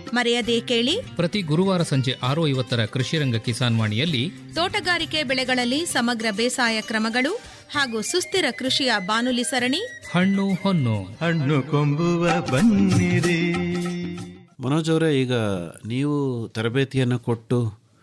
ಮರೆಯದೇ ಕೇಳಿ ಪ್ರತಿ ಗುರುವಾರ ಸಂಜೆ ಆರು ಐವತ್ತರ ಕೃಷಿರಂಗ ಕಿಸಾನ್ ವಾಣಿಯಲ್ಲಿ ತೋಟಗಾರಿಕೆ ಬೆಳೆಗಳಲ್ಲಿ ಸಮಗ್ರ ಬೇಸಾಯ ಕ್ರಮಗಳು ಹಾಗೂ ಸುಸ್ಥಿರ ಕೃಷಿಯ ಬಾನುಲಿ ಸರಣಿ ಹಣ್ಣು ಹೊನ್ನು ಹಣ್ಣು ಕೊಂಬುವ ಬನ್ನಿರಿ ಮನೋಜ್ ಅವರೇ ಈಗ ನೀವು ತರಬೇತಿಯನ್ನು ಕೊಟ್ಟು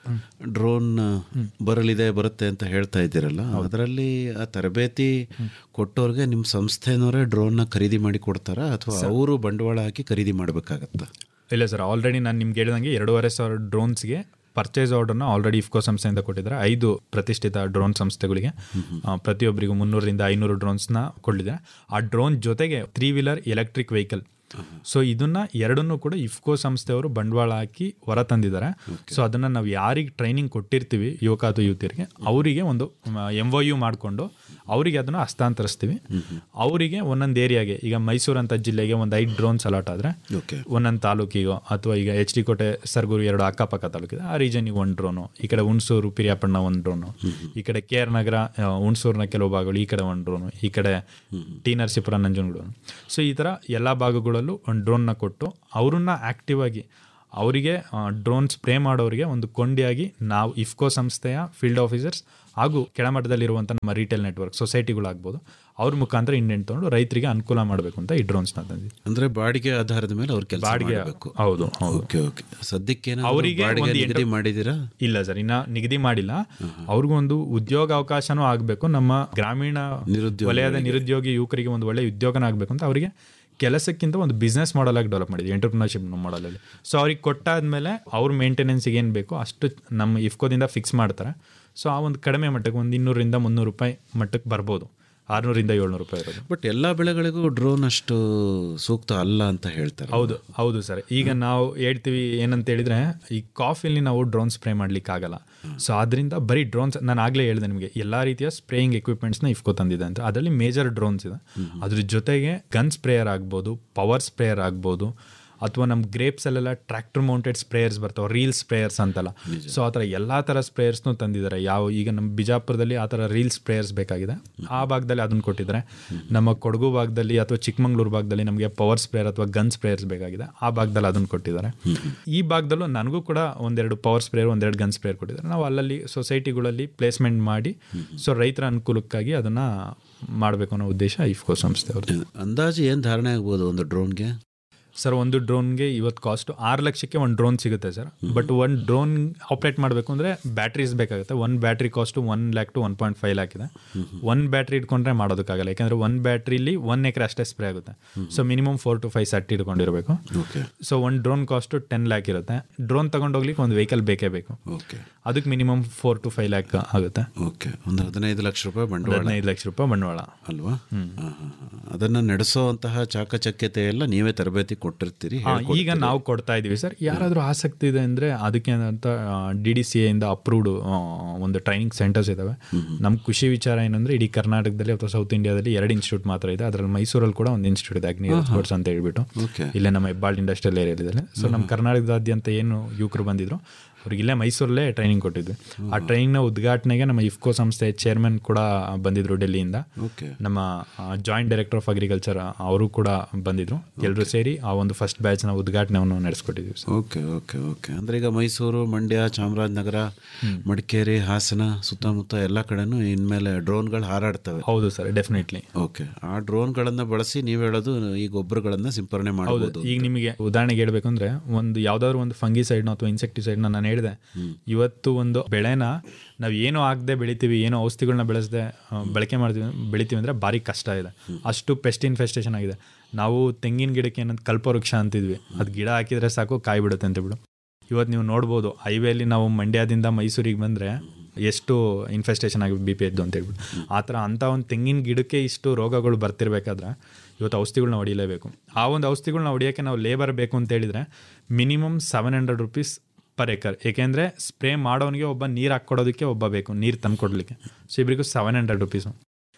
ಡ್ರೋನ್ ಬರಲಿದೆ ಬರುತ್ತೆ ಅಂತ ಹೇಳ್ತಾ ಇದ್ದೀರಲ್ಲ ಅದರಲ್ಲಿ ಆ ತರಬೇತಿ ಕೊಟ್ಟವ್ರಿಗೆ ನಿಮ್ಮ ಸಂಸ್ಥೆನವರೇ ಡ್ರೋನ್ನ ಖರೀದಿ ಮಾಡಿ ಕೊಡ್ತಾರಾ ಅಥವಾ ಅವರು ಬಂಡವಾಳ ಹಾಕಿ ಖರೀದಿ ಮಾಡಬೇಕಾಗತ್ತಾ ಇಲ್ಲ ಸರ್ ಆಲ್ರೆಡಿ ನಾನು ನಿಮ್ಗೆ ಹೇಳಿದಂಗೆ ಎರಡೂವರೆ ಸಾವಿರ ಡ್ರೋನ್ಸ್ಗೆ ಪರ್ಚೇಸ್ ಆರ್ಡರ್ನ ಆಲ್ರೆಡಿ ಇಫ್ಕೋ ಸಂಸ್ಥೆಯಿಂದ ಕೊಟ್ಟಿದ್ದಾರೆ ಐದು ಪ್ರತಿಷ್ಠಿತ ಡ್ರೋನ್ ಸಂಸ್ಥೆಗಳಿಗೆ ಆ, ಪ್ರತಿಯೊಬ್ಬರಿಗೂ ಮುನ್ನೂರರಿಂದ ಐನೂರು ಡ್ರೋನ್ಸ್ನ ಕೊಟ್ಟಿದ್ದಾರೆ ಆ ಡ್ರೋನ್ ಜೊತೆಗೆ three wheeler electric vehicle so ಇದನ್ನ ಎರಡನ್ನೂ ಕೂಡ ಇಫ್ಕೋ ಸಂಸ್ಥೆಯವರು ಬಂಡವಾಳ ಹಾಕಿ ಹೊರ ತಂದಿದ್ದಾರೆ ಸೊ ಅದನ್ನ ನಾವು ಯಾರಿಗೆ ಟ್ರೈನಿಂಗ್ ಕೊಟ್ಟಿರ್ತೀವಿ ಯುವಕ ಅಥವಾ ಯುವತಿಯರಿಗೆ ಅವರಿಗೆ ಒಂದು ಎಂ ಒ ಯು ಮಾಡಿಕೊಂಡು ಅವರಿಗೆ ಅದನ್ನು ಹಸ್ತಾಂತರಿಸ್ತೀವಿ ಅವರಿಗೆ ಒಂದೊಂದು ಏರಿಯಾಗೆ ಈಗ ಮೈಸೂರು ಅಂತ ಜಿಲ್ಲೆಗೆ ಒಂದು ಐದು ಡ್ರೋನ್ಸ್ ಅಲಾಟ್ ಆದರೆ ಓಕೆ ಒಂದೊಂದು ತಾಲೂಕಿಗೋ ಅಥವಾ ಈಗ ಎಚ್ ಡಿ ಕೋಟೆ ಸರ್ಗೂರು ಎರಡು ಅಕ್ಕಪಕ್ಕ ತಾಲೂಕಿದೆ ಆ ರೀಜನಿಗೆ ಒಂದು ಡ್ರೋನು ಈ ಕಡೆ ಹುಣಸೂರು ಪಿರಿಯಾಪಣ್ಣ ಒಂದು ಡ್ರೋನು ಈ ಕಡೆ ಕೆ ಆರ್ ನಗರ ಆ, ಹುಣಸೂರಿನ ಕೆಲವು ಭಾಗಗಳು ಈ ಕಡೆ ಒಂದು ಡ್ರೋನು ಈ ಕಡೆ ಟಿ ನರಸೀಪುರ ನಂಜನಗೂಡು ಸೊ ಈ ಥರ ಎಲ್ಲ ಭಾಗಗಳಲ್ಲೂ ಒಂದು ಡ್ರೋನ್ನ ಕೊಟ್ಟು ಅವ್ರನ್ನ ಆಕ್ಟಿವ್ ಆಗಿ ಅವರಿಗೆ ಡ್ರೋನ್ ಸ್ಪ್ರೇ ಮಾಡೋರಿಗೆ ಒಂದು ಕೊಂಡಿಯಾಗಿ ನಾವು ಇಫ್ಕೋ ಸಂಸ್ಥೆಯ ಫೀಲ್ಡ್ ಆಫೀಸರ್ಸ್ ಹಾಗೂ ಕೆಳಮಟ್ಟದಲ್ಲಿರುವಂಥ ನಮ್ಮ ರಿಟೇಲ್ ನೆಟ್ವರ್ಕ್ ಸೊಸೈಟಿಗಳಾಗ್ಬೋದು ಅವ್ರ ಮುಖಾಂತರ ಇಂಡೆಂಟ್ ತೊಗೊಂಡು ರೈತರಿಗೆ ಅನುಕೂಲ ಮಾಡಬೇಕು ಅಂತ ಈ ಡ್ರೋನ್ಸ್ನ ತಂದಿದ್ವಿ ಅಂದ್ರೆ ಬಾಡಿಗೆ ಆಧಾರದ ಮೇಲೆ ಅವ್ರು ಕೆಲಸ ಬಾಡಿಗೆ ಮಾಡಬೇಕು ಹೌದು ಹೌದು ಓಕೆ ಓಕೆ ಸದ್ಯಕ್ಕೆ ಅವರಿಗೆ ಬಾಡಿಗೆ ಒಂದು ನಿಗದಿ ಎಂಟು- ಮಾಡಿದ್ದೀರಾ ಇಲ್ಲ ಸರ್ ಇನ್ನ ನಿಗದಿ ಮಾಡಿಲ್ಲ ಅವ್ರಿಗೊಂದು ಉದ್ಯೋಗ ಅವಕಾಶನೂ ಆಗಬೇಕು ನಮ್ಮ ಗ್ರಾಮೀಣ ನಿರುದ್ಯೋಗಿಗಳಿಗೆ. ವಲಯದ ನಿರುದ್ಯೋಗಿ ಯುವಕರಿಗೆ ಒಂದು ಒಳ್ಳೆ ಉದ್ಯೋಗನ ಆಗಬೇಕು ಅಂತ ಅವರಿಗೆ ಕೆಲಸಕ್ಕಿಂತ ಒಂದು ಬಿಸ್ನೆಸ್ ಮಾಡಲ್ ಆಗಿ ಡೆವಲಪ್ ಮಾಡಿದ್ವಿ ಎಂಟರ್ಪ್ರಿನರ್ಶಿಪ್ ಮಾಡಲಲ್ಲಿ ಸೊ ಅವ್ರಿಗೆ ಕೊಟ್ಟಾದ್ಮೇಲೆ ಅವ್ರ ಮೇಂಟೆನೆನ್ಸಿಗೆ ಏನು ಬೇಕು ಅಷ್ಟು ನಮ್ಮ ಇಫ್ಕೋದಿಂದ ಫಿಕ್ಸ್ ಮಾಡ್ತಾರೆ ಸೊ ಆ ಒಂದು ಕಡಿಮೆ ಮಟ್ಟಕ್ಕೆ ಒಂದು ಇನ್ನೂರಿಂದ ಮುನ್ನೂರು ರೂಪಾಯಿ ಮಟ್ಟಕ್ಕೆ ಬರ್ಬೋದು ಆರುನೂರಿಂದ ಏಳ್ನೂರು ರೂಪಾಯಿ ಇರೋದು ಬಟ್ ಎಲ್ಲಾ ಬೆಳೆಗಳಿಗೂ ಡ್ರೋನ್ ಅಷ್ಟು ಸೂಕ್ತ ಅಲ್ಲ ಅಂತ ಹೇಳ್ತಾರೆ ಹೌದು ಹೌದು ಸರ್ ಈಗ ನಾವು ಹೇಳ್ತೀವಿ ಏನಂತ ಹೇಳಿದ್ರೆ ಈ ಕಾಫಿಲಿ ನಾವು ಡ್ರೋನ್ ಸ್ಪ್ರೇ ಮಾಡ್ಲಿಕ್ಕೆ ಆಗಲ್ಲ ಸೊ ಅದರಿಂದ ಬರೀ ಡ್ರೋನ್ಸ್ ನಾನು ಆಗಲೇ ಹೇಳಿದೆ ನಿಮಗೆ ಎಲ್ಲ ರೀತಿಯ ಸ್ಪ್ರೇಯಿಂಗ್ ಎಕ್ವಿಪ್ಮೆಂಟ್ಸ್ನ ಇಫ್ಕೋ ತಂದಿದೆ ಅಂತ ಅದರಲ್ಲಿ ಮೇಜರ್ ಡ್ರೋನ್ಸ್ ಇದೆ ಅದ್ರ ಜೊತೆಗೆ ಗನ್ ಸ್ಪ್ರೇಯರ್ ಆಗ್ಬೋದು ಪವರ್ ಸ್ಪ್ರೇಯರ್ ಆಗ್ಬೋದು ಅಥವಾ ನಮ್ಮ ಗ್ರೇಪ್ಸಲ್ಲೆಲ್ಲ ಟ್ರ್ಯಾಕ್ಟರ್ ಮೌಂಟೆಡ್ ಸ್ಪ್ರೇಯರ್ಸ್ ಬರ್ತಾವೆ ರೀಲ್ ಸ್ಪ್ರೇಯರ್ಸ್ ಅಂತಲ್ಲ ಸೊ ಆ ಥರ ಎಲ್ಲ ಥರ ಸ್ಪ್ರೇಯರ್ಸ್ನು ತಂದಿದ್ದಾರೆ ಯಾವ ಈಗ ನಮ್ಮ ಬಿಜಾಪುರದಲ್ಲಿ ಆ ಥರ ರೀಲ್ ಸ್ಪ್ರೇಯರ್ಸ್ ಬೇಕಾಗಿದೆ ಆ ಭಾಗದಲ್ಲಿ ಅದನ್ನು ಕೊಟ್ಟಿದ್ದಾರೆ ನಮ್ಮ ಕೊಡಗು ಭಾಗದಲ್ಲಿ ಅಥವಾ ಚಿಕ್ಕಮಂಗ್ಳೂರು ಭಾಗದಲ್ಲಿ ನಮಗೆ ಪವರ್ ಸ್ಪ್ರೇಯರ್ ಅಥವಾ ಗನ್ ಸ್ಪ್ರೇಯರ್ಸ್ ಬೇಕಾಗಿದೆ ಆ ಭಾಗದಲ್ಲಿ ಅದನ್ನು ಕೊಟ್ಟಿದ್ದಾರೆ ಈ ಭಾಗದಲ್ಲೂ ನನಗೂ ಕೂಡ ಒಂದೆರಡು ಪವರ್ ಸ್ಪ್ರೇಯರ್ ಒಂದೆರಡು ಗನ್ ಸ್ಪ್ರೇಯರ್ ಕೊಟ್ಟಿದ್ದಾರೆ ನಾವು ಅಲ್ಲಲ್ಲಿ ಸೊಸೈಟಿಗಳಲ್ಲಿ ಪ್ಲೇಸ್ಮೆಂಟ್ ಮಾಡಿ ಸೊ ರೈತರ ಅನುಕೂಲಕ್ಕಾಗಿ ಅದನ್ನು ಮಾಡಬೇಕು ಅನ್ನೋ ಉದ್ದೇಶ ಇಫ್ಕೋ ಸಂಸ್ಥೆ ಅವ್ರದ್ದು ಅಂದಾಜು ಏನ್ ಧಾರಣೆ ಆಗ್ಬೋದು ಒಂದು ಡ್ರೋನ್ಗೆ ಸರ್ ಒಂದು ಡ್ರೋನ್ಗೆ ಇವತ್ತು ಕಾಸ್ಟ್ ಆರು ಲಕ್ಷಕ್ಕೆ ಒಂದು ಡ್ರೋನ್ ಸಿಗುತ್ತೆ ಸರ್ ಬಟ್ ಒಂದು ಡ್ರೋನ್ ಆಪ್ರೇಟ್ ಮಾಡಬೇಕು ಅಂದರೆ ಬ್ಯಾಟ್ರೀಸ್ ಬೇಕಾಗುತ್ತೆ ಒಂದು battery cost one lakh to one point five lakh ಇದೆ ಒನ್ ಬ್ಯಾಟ್ರಿ ಇಟ್ಕೊಂಡ್ರೆ ಮಾಡೋದಕ್ಕಾಗಲ್ಲ ಯಾಕಂದರೆ ಒನ್ ಬ್ಯಾಟ್ರಿಲಿ ಒನ್ ಎಕರೆ ಅಷ್ಟೇ ಸ್ಪ್ರೇ ಆಗುತ್ತೆ so minimum four to five set ಇಟ್ಕೊಂಡಿರಬೇಕು ಓಕೆ ಸೊ ಒಂದು ಡ್ರೋನ್ ಕಾಸ್ಟು ಟೆನ್ ಲ್ಯಾಕ್ ಇರುತ್ತೆ ಡ್ರೋನ್ ತಗೊಂಡೋಗ್ಲಿಕ್ಕೆ ಒಂದು ವೆಹಿಕಲ್ ಬೇಕೇ ಬೇಕು ಓಕೆ ಅದಕ್ಕೆ minimum four to five lakh ಆಗುತ್ತೆ ಓಕೆ ಒಂದು ಹದಿನೈದು ಲಕ್ಷ ರೂಪಾಯಿ ಒಂದು ಬಂಡವಾಳ ಹದಿನೈದು ಲಕ್ಷ ರೂಪಾಯಿ ಬಂಡವಾಳ ಅಲ್ವಾ ಹಾ, ಹಾ, ಹಾ. ಅದನ್ನ ನಡೆಸೋಂತಹ ಚಾಕಚಕ್ಯತೆ ಎಲ್ಲ ನೀವೇ ತರಬೇತಿ ಕೊಟ್ಟಿರ್ತೀರಿ ಹಾ, ಈಗ ನಾವು ಕೊಡ್ತಾ ಇದೀವಿ ಸರ್ ಯಾರಾದರೂ ಆಸಕ್ತಿ ಇದೆ ಅಂದ್ರೆ ಅದಕ್ಕೆ ಅಂತ ಡಿ ಡಿ ಸಿ ಇಂದ ಅಪ್ರೂವ್ಡ್ ಒಂದು ಟ್ರೈನಿಂಗ್ ಸೆಂಟರ್ಸ್ ಇದಾವೆ ನಮ್ಮ ಖುಷಿ ವಿಚಾರ ಏನಂದ್ರೆ ಇಡೀ ಕರ್ನಾಟಕದಲ್ಲಿ ಅಥವಾ ಸೌತ್ ಇಂಡಿಯಾದಲ್ಲಿ ಎರಡು ಇನ್ಸ್ಟಿಟ್ಯೂಟ್ ಮಾತ್ರ ಇದೆ ಅದರಲ್ಲಿ ಮೈಸೂರಲ್ಲಿ ಕೂಡ ಒಂದು ಇನ್ಸ್ಟಿಟ್ಯೂಟ್ ಇದೆ ಅಗ್ನಿ ಸ್ಪೋರ್ಟ್ಸ್ ಅಂತ ಹೇಳ್ಬಿಟ್ಟು ಓಕೆ ಇಲ್ಲೇ ನಮ್ಮ ಹೆಬ್ಬಾಳ್ ಇಂಡಸ್ಟ್ರಿಯಲ್ ಏರಿಯಾದಲ್ಲಿ ಸೊ ನಮ್ಮ ಕರ್ನಾಟಕದಾದ್ಯಂತ ಏನು ಯುವಕರು ಬಂದಿದ್ರು ಅವ್ರಿಗೆ ಇಲ್ಲೇ ಮೈಸೂರಲ್ಲೇ ಟ್ರೈನಿಂಗ್ ಕೊಟ್ಟಿದ್ವಿ ಆ ಟ್ರೈನಿಂಗ್ನ ಉದ್ಘಾಟನೆಗೆ ನಮ್ಮ ಇಫ್ಕೋ ಸಂಸ್ಥೆ ಚೇರ್ಮನ್ ಕೂಡ ಬಂದಿದ್ರು ಡೆಲ್ಲಿಯಿಂದ ಓಕೆ ನಮ್ಮ ಜಾಯಿಂಟ್ ಡೈರೆಕ್ಟರ್ ಆಫ್ ಅಗ್ರಿಕಲ್ಚರ್ ಅವರು ಕೂಡ ಬಂದಿದ್ರು ಎಲ್ಲರೂ ಸೇರಿ ಆ ಒಂದು ಫಸ್ಟ್ ಬ್ಯಾಚ್ನ ಉದ್ಘಾಟನೆಯನ್ನು ನಡೆಸ್ಕೊಟ್ಟಿದ್ವಿ ಸರ್ ಓಕೆ ಓಕೆ ಓಕೆ ಅಂದ್ರೆ ಈಗ ಮೈಸೂರು ಮಂಡ್ಯ ಚಾಮರಾಜನಗರ ಮಡಿಕೇರಿ ಹಾಸನ ಸುತ್ತಮುತ್ತ ಎಲ್ಲ ಕಡೆನೂ ಇನ್ಮೇಲೆ ಡ್ರೋನ್ಗಳು ಹಾರಾಡ್ತವೆ ಹೌದು ಸರ್ ಡೆಫಿನೆಟ್ಲಿ ಓಕೆ ಆ ಡ್ರೋನ್ಗಳನ್ನ ಬಳಸಿ ನೀವು ಹೇಳೋದು ಈ ಗೊಬ್ಬರಗಳನ್ನ ಸಿಂಪರಣೆ ಹೌದು ಮಾಡಬಹುದು ಈಗ ನಿಮಗೆ ಉದಾಹರಣೆಗೆ ಹೇಳ್ಬೇಕು ಅಂದ್ರೆ ಒಂದು ಯಾವ್ದಾದ್ರು ಒಂದು ಫಂಗಿ ಸೈಡ್ನ ಅಥವಾ ಇನ್ಸೆಕ್ಟಿಸೈಡ್ನ ನಾನು ಹೇಳಿದೆ ಇವತ್ತು ಒಂದು ಬೆಳೆನ ನಾವು ಏನೋ ಆಗದೆ ಬೆಳಿತೀವಿ ಏನೋ ಔಷಧಿಗಳನ್ನ ಬೆಳೆಸದೆ ಬಳಕೆ ಮಾಡ್ತೀವಿ ಬೆಳಿತೀವಿ ಅಂದ್ರೆ ಭಾರಿ ಕಷ್ಟ ಇದೆ ಅಷ್ಟು ಪೆಸ್ಟ್ ಇನ್ಫೆಸ್ಟೇಷನ್ ಆಗಿದೆ ನಾವು ತೆಂಗಿನ ಗಿಡಕ್ಕೆ ಏನಂತ ಕಲ್ಪವೃಕ್ಷ ಅಂತಿದ್ವಿ ಅದು ಗಿಡ ಹಾಕಿದ್ರೆ ಸಾಕು ಕಾಯಿ ಬಿಡುತ್ತೆ ಅಂತ ಬಿಡು ಇವತ್ತು ನೀವು ನೋಡ್ಬೋದು ಹೈವೇಲಿ ನಾವು ಮಂಡ್ಯದಿಂದ ಮೈಸೂರಿಗೆ ಬಂದರೆ ಎಷ್ಟು ಇನ್ಫೆಸ್ಟೇಷನ್ ಆಗಿ ಬಿ ಪಿ ಎದ್ದು ಅಂತ ಹೇಳ್ಬಿಟ್ಟು ಆ ಥರ ಅಂಥ ಒಂದು ತೆಂಗಿನ ಗಿಡಕ್ಕೆ ಇಷ್ಟು ರೋಗಗಳು ಬರ್ತಿರ್ಬೇಕಾದ್ರೆ ಇವತ್ತು ಔಷಧಿಗಳನ್ನ ಹೊಡಿಲೇಬೇಕು ಆ ಒಂದು ಔಷಧಿಗಳನ್ನ ಹೊಡಿಯೋಕ್ಕೆ ನಾವು ಲೇಬರ್ ಬೇಕು ಅಂತ ಹೇಳಿದ್ರೆ minimum seven hundred rupees per acre ಏಕೆಂದರೆ ಸ್ಪ್ರೇ ಮಾಡೋನಿಗೆ ಒಬ್ಬ ನೀರು ಹಾಕ್ಕೊಡೋದಕ್ಕೆ ಒಬ್ಬ ಬೇಕು ನೀರು ತಂದ್ಕೊಡ್ಲಿಕ್ಕೆ ಸೊ ಇಬ್ಬರಿಗೂ ಸೆವೆನ್ ಹಂಡ್ರೆಡ್ ರುಪೀಸು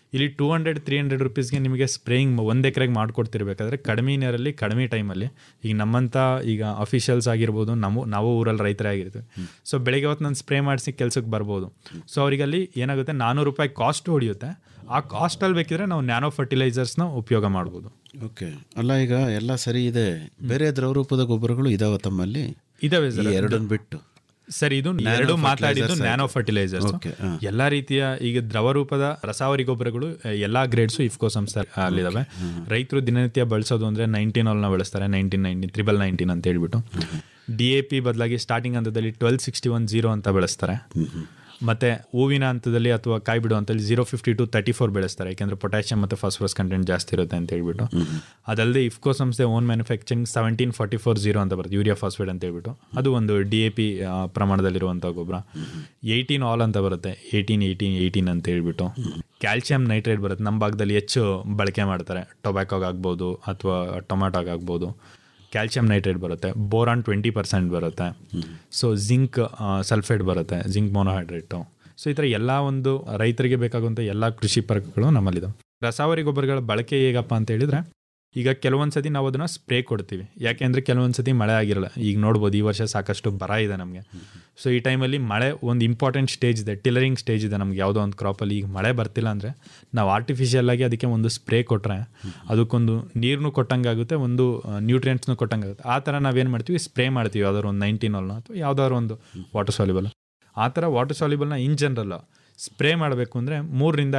ಇಲ್ಲಿ ಟೂ ಹಂಡ್ರೆಡ್ ತ್ರೀ ಹಂಡ್ರೆಡ್ ರುಪೀಸ್ಗೆ ನಿಮಗೆ ಸ್ಪ್ರೇಯಿಂಗ್ ಒಂದು ಎಕರೆಗೆ ಮಾಡ್ಕೊಡ್ತಿರ್ಬೇಕಾದ್ರೆ ಕಡಿಮೆ ನೀರಲ್ಲಿ ಕಡಿಮೆ ಟೈಮಲ್ಲಿ ಈಗ ನಮ್ಮಂಥ ಈಗ ಅಫಿಷಿಯಲ್ಸ್ ಆಗಿರ್ಬೋದು ನಾವು ನಾವು ಊರಲ್ಲಿ ರೈತರೇ ಆಗಿರ್ತೀವಿ ಸೊ ಬೆಳಿಗ್ಗೆ ಹೊತ್ತು ನಾನು ಸ್ಪ್ರೇ ಮಾಡಿಸಿ ಕೆಲ್ಸಕ್ಕೆ ಬರ್ಬೋದು ಸೊ ಅವರಿಗಲ್ಲಿ ಏನಾಗುತ್ತೆ ನಾನ್ನೂರು ರೂಪಾಯಿ ಕಾಸ್ಟ್ ಹೊಡೆಯುತ್ತೆ ಆ ಕಾಸ್ಟಲ್ಲಿ ಬೇಕಿದ್ರೆ ನಾವು ನ್ಯಾನೋ ಫರ್ಟಿಲೈಸರ್ಸ್ನ ಉಪಯೋಗ ಮಾಡ್ಬೋದು ಓಕೆ ಅಲ್ಲ ಈಗ ಎಲ್ಲ ಸರಿ ಇದೆ ಬೇರೆ ದ್ರವರೂಪದ ಗೊಬ್ಬರಗಳು ಇದಾವ ತಮ್ಮಲ್ಲಿ ಇದಾವೆ ಈ ಸರ್ ಎರಡನ್ನ ಬಿಟ್ಟು ಸರ್ ಇದು ಎರಡು ಮಾತಾಡಿದ್ದು ನ್ಯಾನೋ ಫರ್ಟಿಲೈಸರ್ಸ್ Okay, ಹಾ. ಎಲ್ಲಾ ರೀತಿಯ ಈಗ ದ್ರವ ರೂಪದ ರಸಾವರಿ ಗೊಬ್ಬರಗಳು ಅಹ್, ಎಲ್ಲಾ ಗ್ರೇಡ್ಸು ಇಫ್ಕೋ ಸಂಸ್ಥೆ ಅಲ್ಲಿದಾವೆ ರೈತರು ದಿನನಿತ್ಯ ಬಳಸೋದು ಅಂದ್ರೆ ನೈನ್ಟೀನ್ ನ ಬಳಸ್ತಾರೆ ನೈನ್ಟೀನ್ ನೈನ್ಟೀನ್ ತ್ರಿಬಲ್ ನೈನ್ಟೀನ್ ಅಂತ ಹೇಳ್ಬಿಟ್ಟು ಡಿ ಎ ಪಿ ಬದಲಾಗಿ ಸ್ಟಾರ್ಟಿಂಗ್ ಹಂತದಲ್ಲಿ ಟ್ವೆಲ್ ಸಿಕ್ಸ್ಟಿ ಒನ್ ಜೀರೋ ಅಂತ ಬೆಳೆಸ್ತಾರೆ ಮತ್ತೆ ಹೂವಿನ ಹಂತದಲ್ಲಿ ಅಥವಾ ಕಾಯಿ ಬಿಡು ಅಂತಲ್ಲಿ zero fifty two thirty four ಬೆಳೆಸ್ತಾರೆ ಯಾಕೆಂದ್ರೆ ಪೊಟ್ಯಾಷಿಯಂ ಮತ್ತು ಫಾಸ್ಫರಸ್ ಕಂಟೆಂಟ್ ಜಾಸ್ತಿ ಇರುತ್ತೆ ಅಂತ ಹೇಳ್ಬಿಟ್ಟು ಅದಲ್ಲದೆ ಇಫ್ಕೋ ಸಂಸ್ಥೆ own manufacturing seventeen forty four zero ಅಂತ ಬರುತ್ತೆ ಯೂರಿಯಾ ಫಾಸ್ಫೇಟ್ ಅಂತ ಹೇಳ್ಬಿಟ್ಟು ಅದು ಒಂದು ಡಿ ಎ ಪಿ ಪ್ರಮಾಣದಲ್ಲಿರುವಂಥ ಗೊಬ್ಬರ ಏಯ್ಟೀನ್ ಆಲ್ ಅಂತ ಬರುತ್ತೆ ಏಯ್ಟೀನ್ ಏಯ್ಟೀನ್ ಏಯ್ಟೀನ್ ಅಂತ ಹೇಳ್ಬಿಟ್ಟು ಕ್ಯಾಲ್ಸಿಯಂ ನೈಟ್ರೇಟ್ ಬರುತ್ತೆ ನಮ್ಮ ಭಾಗದಲ್ಲಿ ಹೆಚ್ಚು ಬಳಕೆ ಮಾಡ್ತಾರೆ ಟೊಬ್ಯಾಕೋಗಾಗ್ಬೋದು ಅಥವಾ ಟೊಮ್ಯಾಟೋಗಾಗ್ಬೋದು ಕ್ಯಾಲ್ಸಿಯಂ ನೈಟ್ರೇಟ್ ಬರುತ್ತೆ ಬೋರಾನ್ ಟ್ವೆಂಟಿ ಪರ್ಸೆಂಟ್ ಬರುತ್ತೆ ಸೊ ಜಿಂಕ್ ಸಲ್ಫೇಟ್ ಬರುತ್ತೆ ಜಿಂಕ್ ಮೊನೋಹೈಡ್ರೇಟು ಸೊ ಈ ಥರ ಎಲ್ಲ ಒಂದು ರೈತರಿಗೆ ಬೇಕಾಗುವಂಥ ಎಲ್ಲ ಕೃಷಿ ಪರಕಗಳು ನಮ್ಮಲ್ಲಿದ್ದಾವೆ ರಸಾವರಿ ಗೊಬ್ಬರಗಳ ಬಳಕೆ ಹೇಗಪ್ಪ ಅಂತ ಹೇಳಿದ್ರೆ ಈಗ ಕೆಲವೊಂದು ಸತಿ ನಾವು ಅದನ್ನು ಸ್ಪ್ರೇ ಕೊಡ್ತೀವಿ ಯಾಕೆಂದರೆ ಕೆಲವೊಂದು ಸತಿ ಮಳೆ ಆಗಿರಲ್ಲ ಈಗ ನೋಡ್ಬೋದು ಈ ವರ್ಷ ಸಾಕಷ್ಟು ಬರ ಇದೆ ನಮಗೆ ಸೊ ಈ ಟೈಮಲ್ಲಿ ಮಳೆ ಒಂದು ಇಂಪಾರ್ಟೆಂಟ್ ಸ್ಟೇಜ್ ಇದೆ ಟಿಲರಿಂಗ್ ಸ್ಟೇಜ್ ಇದೆ ನಮ್ಗೆ ಯಾವುದೋ ಒಂದು ಕ್ರಾಪಲ್ಲಿ ಈಗ ಮಳೆ ಬರ್ತಿಲ್ಲ ಅಂದರೆ ನಾವು ಆರ್ಟಿಫಿಷಿಯಲ್ ಆಗಿ ಅದಕ್ಕೆ ಒಂದು ಸ್ಪ್ರೇ ಕೊಟ್ಟರೆ ಅದಕ್ಕೊಂದು ನೀರನ್ನು ಕೊಟ್ಟಂಗಾಗುತ್ತೆ ಒಂದು ನ್ಯೂಟ್ರಿಯೆಂಟ್ಸ್ನು ಕೊಟ್ಟಂಗಾಗುತ್ತೆ ಆ ಥರ ನಾವೇನು ಮಾಡ್ತೀವಿ ಸ್ಪ್ರೇ ಮಾಡ್ತೀವಿ ಯಾವ್ದಾದ್ರು ಒಂದು ನೈನ್ಟೀನ್ ಅಲ್ನ ಅಥವಾ ಯಾವ್ದಾದ್ರು ಒಂದು ವಾಟರ್ ಸಾಲಿಬಲ್ ಆ ಥರ ವಾಟರ್ ಸಾಲಿಬಲ್ನ ಇನ್ ಜನರಲ್ ಸ್ಪ್ರೇ ಮಾಡಬೇಕು ಅಂದರೆ ಮೂರರಿಂದ